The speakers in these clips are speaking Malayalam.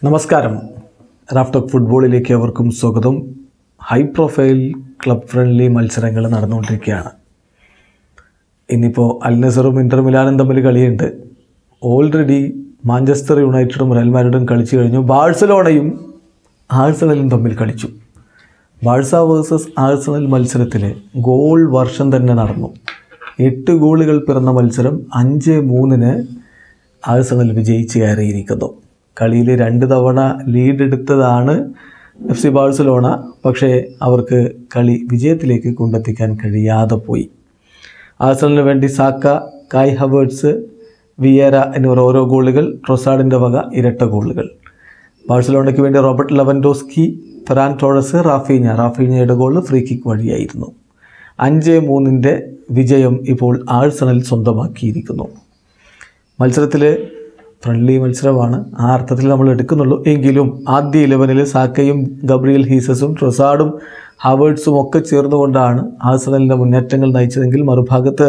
നമസ്കാരം റാഫ്റ്റോക്ക് ഫുട്ബോളിലേക്ക് അവർക്കും സ്വാഗതം ഹൈ പ്രൊഫൈൽ ക്ലബ് ഫ്രണ്ട്ലി മത്സരങ്ങൾ നടന്നുകൊണ്ടിരിക്കുകയാണ് ഇന്നിപ്പോൾ അൽ നസറും ഇൻ്റർ മിലാനും തമ്മിൽ കളിയുണ്ട് ഓൾറെഡി മാഞ്ചസ്റ്റർ യുണൈറ്റഡും റയൽ മാഡ്രിഡും കളിച്ചു കഴിഞ്ഞു ബാഴ്സലോണയും ആഴ്സണലും തമ്മിൽ കളിച്ചു ബാഴ്സ വേഴ്സസ് ആഴ്സണൽ മത്സരത്തിൽ ഗോൾ വർഷം തന്നെ നടന്നു എട്ട് ഗോളുകൾ പിറന്ന മത്സരം അഞ്ച് മൂന്നിന് ആഴ്സണൽ വിജയിച്ച് കയറിയിരിക്കുന്നു കളിയിൽ രണ്ട് തവണ ലീഡ് എടുത്തതാണ് എഫ് സി ബാഴ്സലോണ പക്ഷേ അവർക്ക് കളി വിജയത്തിലേക്ക് കൊണ്ടെത്തിക്കാൻ കഴിയാതെ പോയി ആഴ്സണലിന് വേണ്ടി സാക്ക കായ് ഹവേർട്സ് വിയേര എന്നിവർ ഓരോ ഗോളുകൾ ട്രൊസാഡിൻ്റെ വക ഇരട്ട ഗോളുകൾ ബാഴ്സലോണയ്ക്ക് വേണ്ടി Robert Lewandowski Ferran Torres Raphinha റാഫീഞ്ഞയുടെ ഗോൾ ഫ്രീ കിക്ക് വഴിയായിരുന്നു അഞ്ച് മൂന്നിൻ്റെ വിജയം ഇപ്പോൾ ആഴ്സണൽ സ്വന്തമാക്കിയിരിക്കുന്നു മത്സരത്തിൽ ഫ്രണ്ട്ലി മത്സരമാണ് ആ അർത്ഥത്തിൽ നമ്മൾ എടുക്കുന്നുള്ളൂ എങ്കിലും ആദ്യ ഇലവനിൽ സാക്കയും ഗബ്രിയൽ ഹീസസും ട്രൊസാഡും ഹവേർട്സും ഒക്കെ ചേർന്നുകൊണ്ടാണ് ആഴ്സണലിൻ്റെ മുന്നേറ്റങ്ങൾ നയിച്ചതെങ്കിൽ മറുഭാഗത്ത്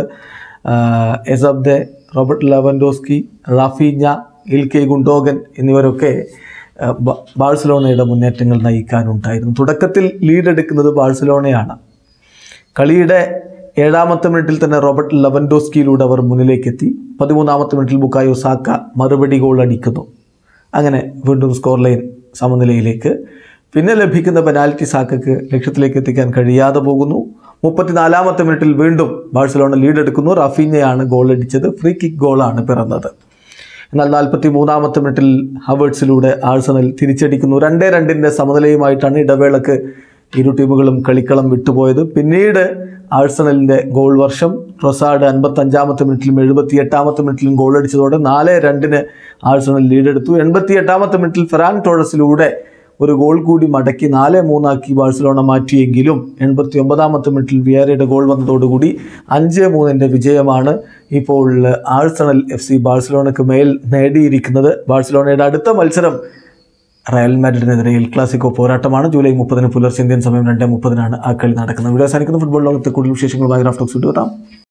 എസബ്ദെ റോബർട്ട് ലെവൻഡോസ്കി റാഫീഞ്ഞ ഇൽക്കെ ഗുണ്ടോഗൻ എന്നിവരൊക്കെ ആ, ബ- ബാഴ്സലോണയുടെ മുന്നേറ്റങ്ങൾ നയിക്കാനുണ്ടായിരുന്നു തുടക്കത്തിൽ ലീഡ് എടുക്കുന്നത് ബാഴ്സലോണയാണ് കളിയുടെ ഏഴാമത്തെ മിനിറ്റിൽ തന്നെ റോബർട്ട് ലെവൻഡോസ്കിയിലൂടെ അവർ മുന്നിലേക്കെത്തി പതിമൂന്നാമത്തെ മിനിറ്റിൽ ബുക്കായോ സാക്ക മറുപടി ഗോൾ അടിക്കുന്നു അങ്ങനെ വീണ്ടും സ്കോർ ലൈൻ സമനിലയിലേക്ക് പിന്നെ ലഭിക്കുന്ന പെനാൽറ്റി സാക്കക്ക് ലക്ഷ്യത്തിലേക്ക് എത്തിക്കാൻ കഴിയാതെ പോകുന്നു മുപ്പത്തിനാലാമത്തെ മിനിറ്റിൽ വീണ്ടും ബാഴ്സലോണ ലീഡ് എടുക്കുന്നു റഫീഞ്ഞയാണ് ഗോൾ അടിച്ചത് ഫ്രീ കിക്ക് ഗോളാണ് പിറന്നത് എന്നാൽ നാൽപ്പത്തി മൂന്നാമത്തെ മിനിറ്റിൽ ഹവേർട്സിലൂടെ ആഴ്സണൽ തിരിച്ചടിക്കുന്നു രണ്ടേ രണ്ടിൻ്റെ സമനിലയുമായിട്ടാണ് ഇടവേളക്ക് ഇരു ടീമുകളും കളിക്കളം വിട്ടുപോയത് പിന്നീട് ആഴ്സണലിൻ്റെ ഗോൾ വർഷം ട്രൊസാഡ് അൻപത്തഞ്ചാമത്തെ മിനിറ്റിലും എഴുപത്തി എട്ടാമത്തെ മിനിറ്റിലും ഗോൾ അടിച്ചതോടെ നാല് രണ്ടിന് ആഴ്സണൽ ലീഡെടുത്തു എൺപത്തി എട്ടാമത്തെ മിനിറ്റിൽ ഫെറാൻ ടോറസിലൂടെ ഒരു ഗോൾ കൂടി മടക്കി നാല് മൂന്നാക്കി ബാഴ്സലോണ മാറ്റിയെങ്കിലും എൺപത്തി ഒമ്പതാമത്തെ മിനിറ്റിൽ വിയാരയുടെ ഗോൾ വന്നതോടുകൂടി അഞ്ച് മൂന്നിൻ്റെ വിജയമാണ് ഇപ്പോൾ ആഴ്സണൽ എഫ് സി ബാഴ്സലോണയ്ക്ക് മേൽ നേടിയിരിക്കുന്നത് ബാഴ്സലോണയുടെ അടുത്ത മത്സരം റയൽ മാഡ്രിഡിനെതിരെ എൽ ക്ലാസിക്കോ പോരാട്ടമാണ് ജൂലൈ മുപ്പതിന് പുലർച്ചെ ഇന്ത്യൻ സമയം രണ്ട് മുപ്പതിനാണ് ആ കളി നടക്കുന്നത് ഇവിടെ അവസാനിക്കുന്ന ഫുട്ബോൾ ലോകത്തെ കൂടുതൽ വിശേഷങ്ങളുമായി റാഫ്റ്റോക്സ് വിട്ടുവരാം